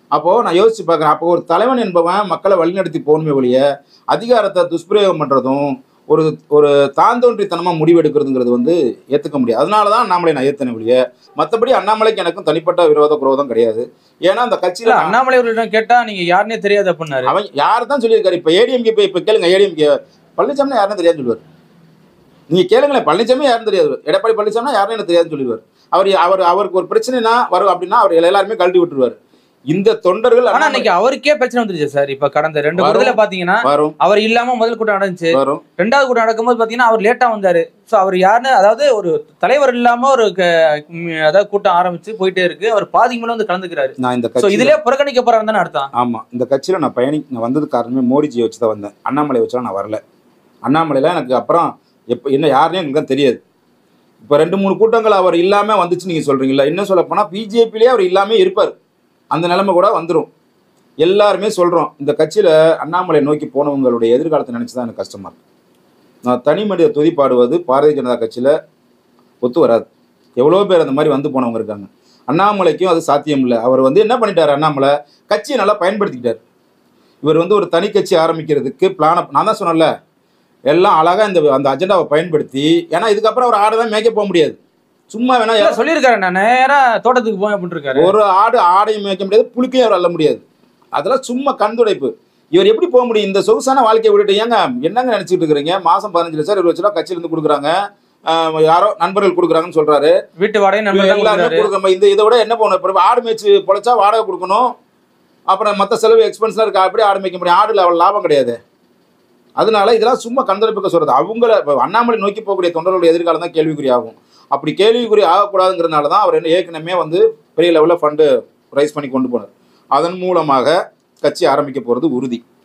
அப்போ நான் யோசிச்சு பார்க்குறேன் அப்போ ஒரு தலைவன் என்பவன் மக்களை வழிநடத்தி போகணுமே ஒழிய அதிகாரத்தை துஷ்பிரயோகம் பண்றதும் ஒரு ஒரு தாந்தோன்றித்தனமா முடிவெடுக்கிறதுங்கிறது வந்து ஏத்துக்க முடியாது அதனால தான் அண்ணாமலை நான் ஏத்தன ஒழிய மற்றபடி அண்ணாமலைக்கு எனக்கும் தனிப்பட்ட விரோத குரோதம் கிடையாது ஏன்னா அந்த இல்ல கட்சியில நான்- அண்ணாமலை அவர்களிடம் கேட்டா நீங்க யாருன்னே தெரியாது அப்படின்னாரு அவன் யார் தான் சொல்லியிருக்காரு இப்போ ஏடிஎம்கே போய் இப்போ கேளுங்க ஏடிஎம்கே பழனிசாமி யாருன்னு தெரியாது சொல்லுவார் நீங்க கேளுங்களேன் பழனிசாமி யாருன்னு தெரியாது எடப்பாடி பழனிசாமி யாருன்னு எனக்கு தெரியாதுன்னு சொல்லிடுவார் அவர் அவர் அவருக்கு ஒரு பிரச்சனைனா வரும் அப்படின்னா அவர் எல்லாருமே கழட்டி விட்டுருவார் இந்த தொண்டர்கள் ஆனா அண்ணாமலை- இன்னைக்கு அவருக்கே பிரச்சனை வந்துருச்சு சார் இப்ப கடந்த ரெண்டு வரும். கூட்டத்துல பாத்தீங்கன்னா வரும் அவர் இல்லாம முதல் கூட்டம் நடந்துச்சு வரும் ரெண்டாவது கூட்டம் நடக்கும்போது பாத்தீங்கன்னா அவர் லேட்டா வந்தாரு சோ அவர் யாருன்னு அதாவது ஒரு தலைவர் இல்லாம ஒரு க- ம், அதாவது கூட்டம் ஆரம்பிச்சு போயிட்டே இருக்கு அவர் பாதிக்கு மேல வந்து கலந்துக்கிறாரு நான் இந்த சோ கட்சி இதுலயே புறக்கணிக்க போறாருன்னு தானே அர்த்தம் ஆமா இந்த கட்சியில நான் பயணி நான் வந்தது காரணமே மோடிஜியை வச்சு தான் வந்தேன் அண்ணாமலை வச்சுலாம் நான் வரல அண்ணாமலைலாம் எனக்கு அப்புறம் எப்போ என்ன யாருன்னு எனக்கு தான் தெரியாது இப்போ ரெண்டு மூணு கூட்டங்கள் அவர் இல்லாம வந்துச்சு நீங்க சொல்றீங்களா இன்னும் சொல்ல போனா பிஜேபிலே அவர் இல்லாம இருப்பார் அந்த நிலைமை கூட வந்துடும் எல்லாருமே சொல்றோம் இந்த கட்சியில அண்ணாமலை நோக்கி போனவங்களுடைய எதிர்காலத்தை நினைச்சு தான் எனக்கு கஷ்டமா இருக்கு நான் தனி மனித துதிப்பாடுவது பாரதிய ஜனதா கட்சியில ஒத்து வராது எவ்வளோ பேர் அந்த மாதிரி வந்து போனவங்க இருக்காங்க அண்ணாமலைக்கும் அது சாத்தியம் இல்லை அவர் வந்து என்ன பண்ணிட்டாரு அண்ணாமலை கட்சியை நல்லா பயன்படுத்திக்கிட்டார் இவர் வந்து ஒரு தனி கட்சி ஆரம்பிக்கிறதுக்கு பிளான நான் தான் சொன்னேன்ல எல்லாம் அழகா இந்த அந்த அஜெண்டாவை பயன்படுத்தி ஏன்னா இதுக்கப்புறம் அவர் ஆடை தான் மேய்க்க போக முடியாது சும்மா வேணா இல்ல சொல்லியிருக்காரு நான் நேரா தோட்டத்துக்கு போய் அப்படின்னு இருக்காரு ஒரு ஆடு ஆடையும் மேய்க்க முடியாது புளிக்கையும் அவர் அள்ள முடியாது அதெல்லாம் சும்மா கண்துடைப்பு இவர் எப்படி போக முடியும் இந்த சொகுசான வாழ்க்கையை விட்டுட்டு ஏங்க என்னங்க நினைச்சிட்டு இருக்கிறீங்க மாசம் பதினஞ்சு லட்சம் இருபது லட்ச ரூபா கட்சியில இருந்து கொடுக்குறாங்க ஆஹ் யாரோ நண்பர்கள் கொடுக்குறாங்கன்னு சொல்றாரு வீட்டு வாடகை நண்பர் தான் எல்லாருமே கொடுக்குறாரு. கொடுக்கணும் இந்த இதை விட என்ன போகணும் இப்போ ஆடு மேய்ச்சி பொழைச்சா வாடகை கொடுக்கணும் அப்புறம் மற்ற செலவு எக்ஸ்பென்ஸ்லாம் இருக்கு அப்படியே ஆடு மேய்க்க முடியும் ஆடுல அவ்வளோ லாபம் கிடையாது அதனால இதெல்லாம் சும்மா கந்தளிப்புக்க சொல்றது அவங்கள இப்ப அண்ணாமலை நோக்கி போகக்கூடிய தொண்டர்களுடைய எதிர்காலம் தான் கேள்விக்குறி ஆகும் அப்படி கேள்விக்குறி ஆகக்கூடாதுங்கிறதுனால தான் அவர் என்ன ஏற்கனவே வந்து பெரிய லெவலில் ஃபண்டு ரைஸ் பண்ணி கொண்டு போனார் அதன் மூலமாக கட்சி ஆரம்பிக்க போகிறது உறுதி